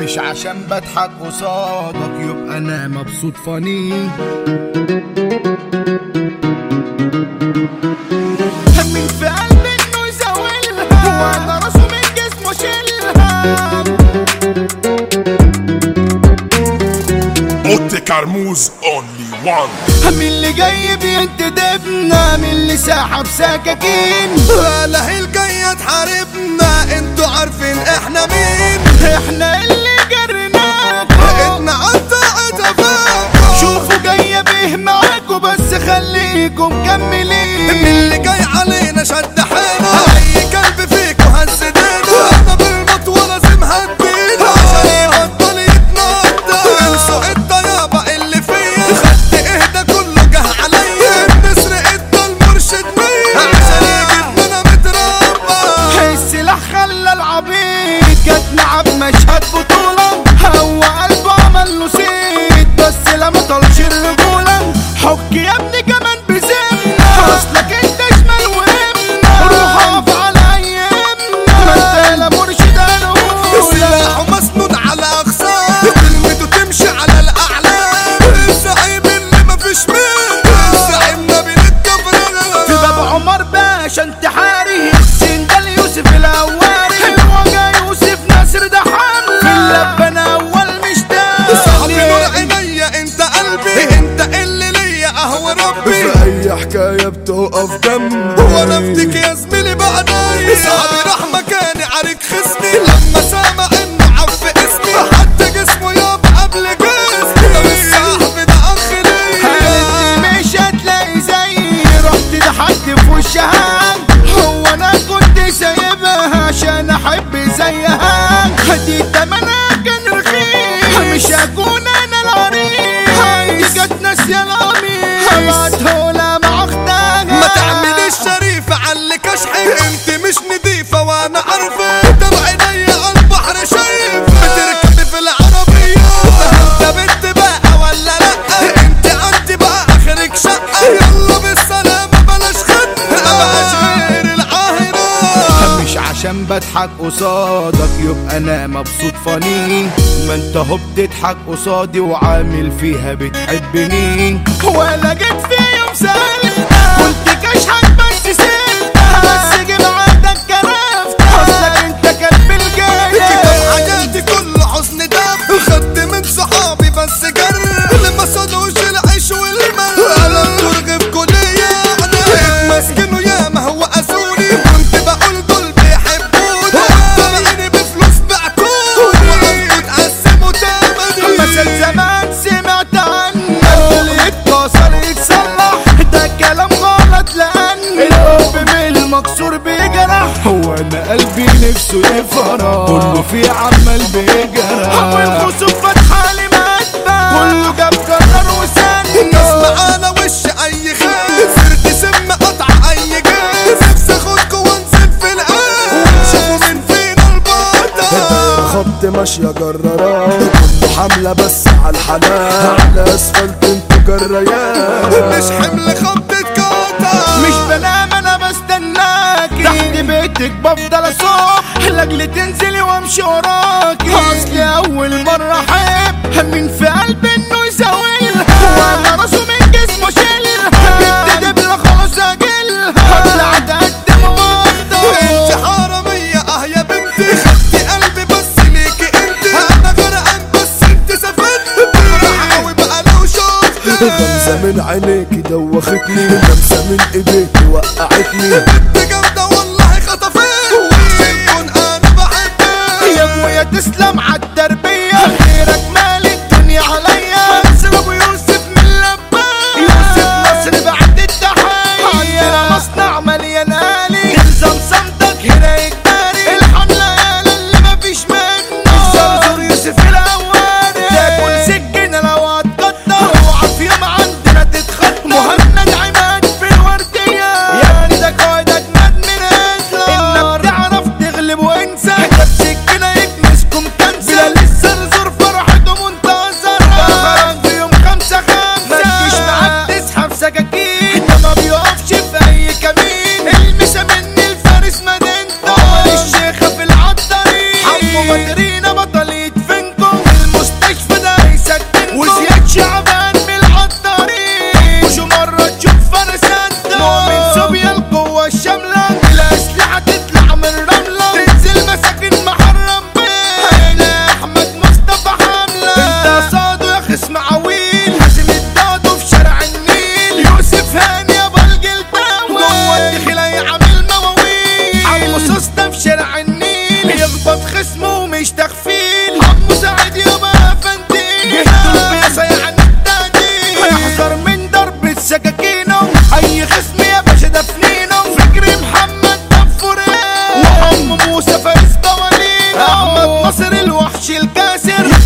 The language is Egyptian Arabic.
مش عشان بضحك قصادك يبقى انا مبسوط فاني من في قلبي انه يزاولها وانا راسه من جسمه شيلها اوتي كرموز اونلي وان من اللي جاي بينتدبنا من اللي ساحب سكاكين لا الجاية تحاربنا انتوا عارفين احنا مين احنا اللي جرناكم احنا قطعت فاكم شوفوا جاية بيه معاكوا بس خليكم من مكملين اللي جاي علينا شد حينا اي كلب فيكو هز دينا انا بالمطوة لازم هدينا عشان يبطل يتنطط انسوا الطيابة اللي فيا خدت اهدى كله جه عليا النسر ادى المرشد مية عشان يجيب انا متربى السلاح خلى العبيد جت نعب مشهد بطولة هو قلبه عمل له سيد بس لا ما طالش الرجولة حك يا ابني كمان بزمنا اصلك انت شمال وهمنا روح اقف على ايامنا ما انت لا مرشد انا سلاحه مسنود على اغصان كلمته تمشي على الاعلام الزعيم اللي مفيش منه زعيمنا بين الكفر في باب عمر باشا انتحاري السن ده ليوسف الاواري الوجع يوسف ناصر ده حمل في اللبة انا اول مش صاحبي نور تاني عينيا انت قلبي انت اللي ليا اهو ربي في اي حكاية بتقف جنبي وانا افتك يا زميلي بعدي صاحبي راح مكاني عارك خصمي لما سامع انه عف اسمي حتى جسمه يابا قبل جسمي ده مش صاحبي ده اخ ليا قالت مش هتلاقي زيي رحت ضحكت في وشها هو انا كنت سايبها عشان احب زيها دي تمنها كان رخيص مش هكون انا العريس دي كانت ناسيه القميص هبعتهولها مع اختها ما تعمليش شريفة علي كشحي انت مش نضيفة وانا عارفة دمع عينيا على البحر شايف بتركبي في العربية انت بنت بقى ولا لا انت انت بقى اخرك شقة يلا بالسلامة بلاش خد ما بقاش غير العاهرة مش عشان بضحك قصادك يبقى انا مبسوط فاني ما انت هو بتضحك قصادي وعامل فيها بتحبني ولا جيت في يوم سألتها قلت كشحك بس سيلتها بس جمعتك كرفت اصلك انت كلب الجاي كتاب حياتي كله حزن دم خدت من صحابي بس جر اللي ما صدوش العيش والمال انا الدرج في كلية انا مسكنه يا ما هو اسوني كنت بقول دول بيحبوني طالعيني بفلوس بعتوني وقفوا تقسموا تمني مثل زمان سمعت عنه اللي يتكسر يتصلح ده كلام غلط لان الحب من المكسور بيجرح هو انا قلبي نفسه يفرح كله في عمال بيجرح هو الخصوم فتحة لي مدفع كله جاب قرار وسن الناس معانا وش اي خير سرت سم قطع اي جيز نفسي اخدكوا وانزل في القلب ونشوفوا مين فينا البطل خط ماشية جرارات كله حملة بس على الحلال على اسفلت انتوا جريات مش حمل خبطة كاتا مش بنام انا بستناكي تحت بيتك بفضل اصح لاجل تنزلي وامشي وراكي اصلي اول مرة احب من في قلبي انه يساويلها وانا راسه من جسمه شيلها جبت دبلة خلاص اجيلها هطلع اتقدم انت واخده حرامية اه يا بنتي خدتي قلبي بس ليكي انت انا غرقان بس انت سافرت بفرح قوي بقى لو شفت غمزة من عينيكي دوختني غمزة من ايديكي وقعتني بنت جامدة والله خطفتني وعشان انا بحبك يا ابويا تسلم عالتربية غيرك مال الدنيا عليا منصب ابو يوسف من لبان يوسف نصر بعد التحية عندنا مصنع مليان آلي الزم صمتك هنا يجباري الحملة يالا اللي مفيش منه الزرزور يوسف الأواني تاكل سكينة لو هتقدر اوعى في يوم عندنا تتخطى مهند عماد في الوردية يا ابني ده قائد أجمد من هتلر انك تعرف تغلب وانسى ده بسكينة يكنسكم كنسة بلا لسه الكاسر